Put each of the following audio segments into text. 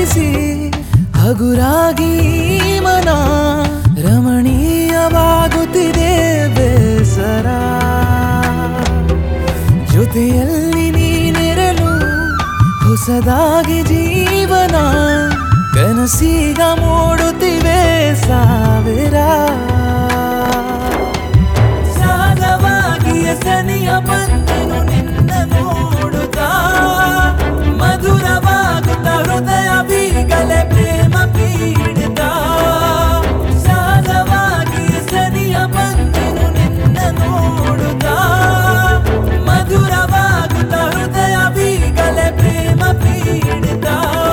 ಆವರಿಸಿ ಹಗುರಾಗಿ ಈ ಮನ ರಮಣೀಯವಾಗುತ್ತಿದೆ ಬೇಸರ ಜೊತೆಯಲ್ಲಿ ನೀನಿರಲು ಹೊಸದಾಗಿ ಜೀವನ ಕನಸೀಗ ಮೂಡುತ್ತಿವೆ ಸಾವಿರ ಸಹಜವಾಗಿ ಸನಿಯ ಬಂದೆನು ನಿನ್ನ ನೋಡುತ್ತಾ ಮಧುರವಾಗುತ್ತ ಹೃದಯ ಬೀಗಲೆ ಪ್ರೇಮ ಪೀಡಿತ ಸಹಜವಾಗಿ ಸನಿಯ ಬಂದೆನು ನಿನ್ನ ನೋಡುತ್ತಾ ಮಧುರವಾಗುತ್ತ ಹೃದಯ ಬೀಗಲೆ ಪ್ರೇಮ ಪೀಡಿತ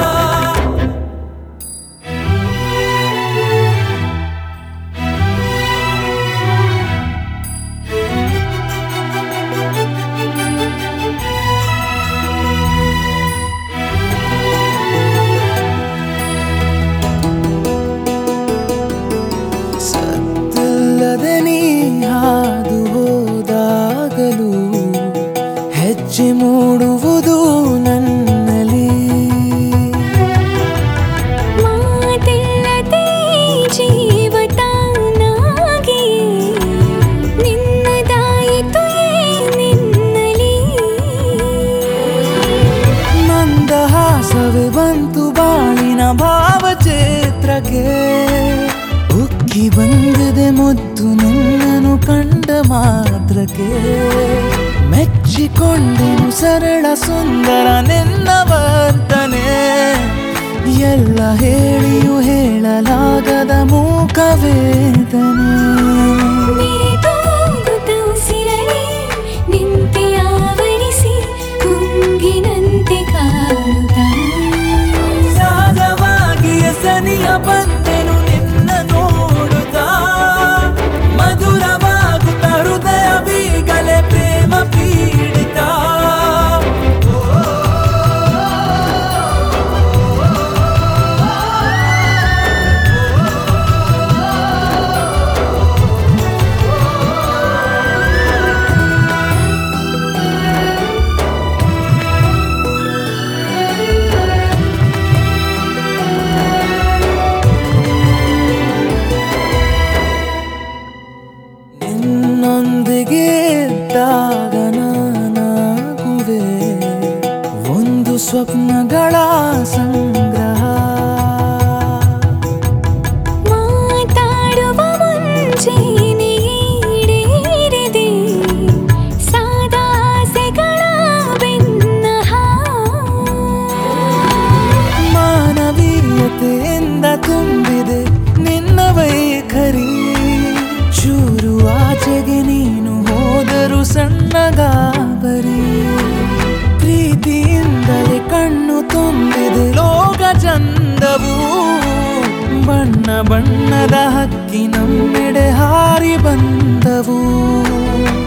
ಸತ್ತಿಲ್ಲದೆ ನೀ ಹಾದು ಹೋದಾಗಲೂ ಹೆಜ್ಜೆ ಮೂಡುವುದು ನನ್ನಲ್ಲಿ ಮಾತಿಲ್ಲದೆ ಜೀವ ತಾನಾಗಿ ನಿನ್ನದಾಯಿತು ನಿನ್ನಲಿ ಮಂದಹಾಸವೇ ಬಂತು ಬಾಳಿನ ಭಾವಚಿತ್ರಕ್ಕೆ ಉಕ್ಕಿ ಬಂದಿದೆ ಮುದ್ದು ನಿನ್ನನು ಕಂಡ ಮಾತ್ರಕ್ಕೆ ಮೆಚ್ಚಿಕೊಂಡೆನು ಸರಳ ಸುಂದರ ನಿನ್ನ ವರ್ತನೆ ಎಲ್ಲ ಹೇಳಿಯೂ ಹೇಳಲಾಗದ ಮೂಕ ವೇದನೆ ಮೇದೋಗುತ್ತ ಉಸಿರಲಿ ನಿಂತೆ ಆವರಿಸಿ ಕುಂಗಿನಂತೆ ಕಾಡುತ್ತಾ ಸಹಜವಾಗಿ ಸನಿಯ ಬಂದೆನು ನಿನ್ನ ನೋಡುತ್ತಾ ಮಧುರವಾಗುತ್ತ ಹೃದಯ ಬೀಗಲೆ ಪ್ರೇಮ ಪೀಡಿತ ನಿನ್ನೊಂದಿಗೆ ಇದ್ದಾಗ ನಾನಾಗುವೆ ಒಂದು ಸ್ವಪ್ನಗಳ ಸಂಗ್ರಹ ಮಾತಾಡುವ ಮುಂಚೆನೇ ಈಡೇರಿದೆ ಸಾದಾಸೆಗಳ ಬೆನ್ನಹ ಮಾನವೀಯತೆಯಿಂದ ತುಂಬಿದೆ ನಿನ್ನ ವೈಖರಿ ಚೂರು ಆಚೆಗೆ ನೀನು ಹೋದರು ಸಣ್ಣ ಗಾಬರಿ ಪ್ರೀತಿಯಿಂದಲೇ ಕಣ್ಣು ತುಂಬಿದೆ ಲೋಕ ಚಂದವು ಬಣ್ಣ ಬಣ್ಣದ ಹಕ್ಕಿ ನಮ್ಮೆಡೆ ಹಾರಿ ಬಂದವು